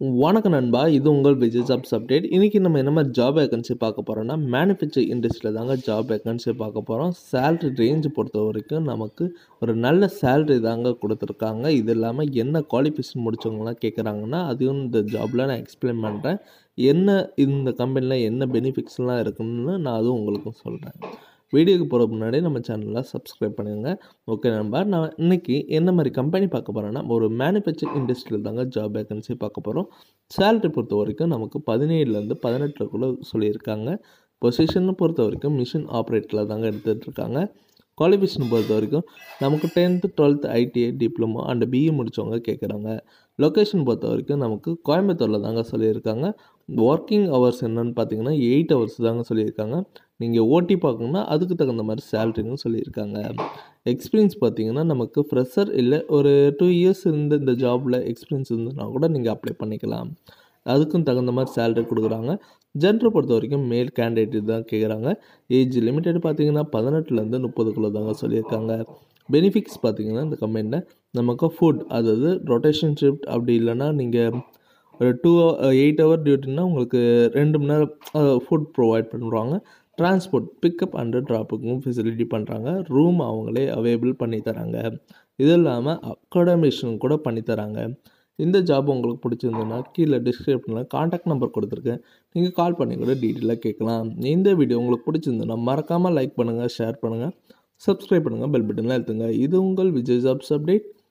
வணக்கம் நண்பா இது உங்கள் விஜய் ஜாப்ஸ் அப்டேட் இன்றைக்கி நம்ம என்ன மாதிரி ஜாப் வேகன்சி பார்க்க போகிறோம்னா மேனுஃபேக்சர் இண்டஸ்ட்ரியில் தாங்க ஜாப் வேகன்சி பார்க்க போகிறோம் சேல்ரி ரேஞ்ச் பொறுத்த வரைக்கும் நமக்கு ஒரு நல்ல சேல்ரி தாங்க கொடுத்துருக்காங்க இது இல்லாமல் என்ன குவாலிஃபிகேஷன் முடிச்சவங்களாம் கேட்குறாங்கன்னா அதையும் இந்த ஜாபில் நான் எக்ஸ்பிளைன் பண்ணுறேன் என்ன இந்த கம்பெனியில் என்ன பெனிஃபிட்ஸ்லாம் இருக்குன்னு நான் அதுவும் உங்களுக்கும் சொல்கிறேன் வீடியோக்கு போகிறதுக்கு முன்னாடி நம்ம சேனலை சப்ஸ்கிரைப் பண்ணுங்க ஓகே நண்பா நான் இன்னைக்கு என்ன மாதிரி கம்பெனி பார்க்க போகிறேன்னா ஒரு மேனுஃபேக்சர் இண்டஸ்ட்ரியில் தாங்க ஜாப் வேகன்சி பார்க்க போகிறோம் சேலரி பொறுத்த வரைக்கும் நமக்கு பதினேழுலேருந்து பதினெட்டுக்குள்ளே சொல்லியிருக்காங்க பொசிஷனை பொறுத்த வரைக்கும் மிஷின் ஆப்ரேட்டரில் தாங்க எடுத்துகிட்டு இருக்காங்க குவாலிஃபிகேஷன் பொறுத்த வரைக்கும் நமக்கு tenth twelfth ITI diploma and BE முடித்தவங்க கேட்குறாங்க லொக்கேஷன் பொறுத்த வரைக்கும் நமக்கு கோயம்புத்தூரில் தாங்க சொல்லியிருக்காங்க ஒர்க்கிங் ஹவர்ஸ் என்னன்னு பார்த்தீங்கன்னா எயிட் ஹவர்ஸ் தாங்க சொல்லியிருக்காங்க நீங்கள் ஓட்டி பார்க்கணுன்னா அதுக்கு தகுந்த மாதிரி சேலரின்னு சொல்லியிருக்காங்க எக்ஸ்பீரியன்ஸ் பார்த்தீங்கன்னா நமக்கு ஃப்ரெஷர் இல்லை ஒரு டூ இயர்ஸ் இருந்து இந்த ஜாபில் எக்ஸ்பீரியன்ஸ் இருந்ததுன்னா கூட நீங்கள் அப்ளை பண்ணிக்கலாம் அதுக்கும் தகுந்த மாதிரி சேலரி கொடுக்குறாங்க ஜென்டரை பொறுத்த வரைக்கும் மேல் கேண்டிடேட் தான் கேட்குறாங்க ஏஜ் லிமிட்டட் பார்த்தீங்கன்னா பதினெட்டுலேருந்து முப்பதுக்குள்ளே தாங்க சொல்லியிருக்காங்க பெனிஃபிட்ஸ் பார்த்தீங்கன்னா இந்த கம்பெனியில் நமக்கு ஃபுட் அதாவது ரொட்டேஷன் ஷிஃப்ட் அப்படி இல்லைன்னா நீங்கள் ஒரு டூ எயிட் ஹவர் டியூட்டினா உங்களுக்கு ரெண்டு மணி நேரம் ஃபுட் ப்ரொவைட் பண்ணுறாங்க டிரான்ஸ்போர்ட் பிக்கப் அண்ட் ட்ராப்புக்கும் ஃபெசிலிட்டி பண்ணுறாங்க ரூம் அவங்களே அவைலபிள் பண்ணி தராங்க இது இல்லாமல் அக்காடமிஷன் கூட பண்ணி தராங்க இந்த ஜாப் உங்களுக்கு பிடிச்சிருந்ததுன்னா கீழே டிஸ்கிரிப்ஷனில் காண்டாக்ட் நம்பர் கொடுத்துருக்கேன் நீங்கள் கால் பண்ணி கூட டீட்டெயிலாக கேட்கலாம் இந்த வீடியோ உங்களுக்கு பிடிச்சிருந்ததுன்னா மறக்காமல் லைக் பண்ணுங்கள் ஷேர் பண்ணுங்கள் சப்ஸ்கிரைப் பண்ணுங்கள் பெல் பட்டனில் எழுத்துங்க இது உங்கள் விஜய் ஜாப்ஸ் அப்டேட்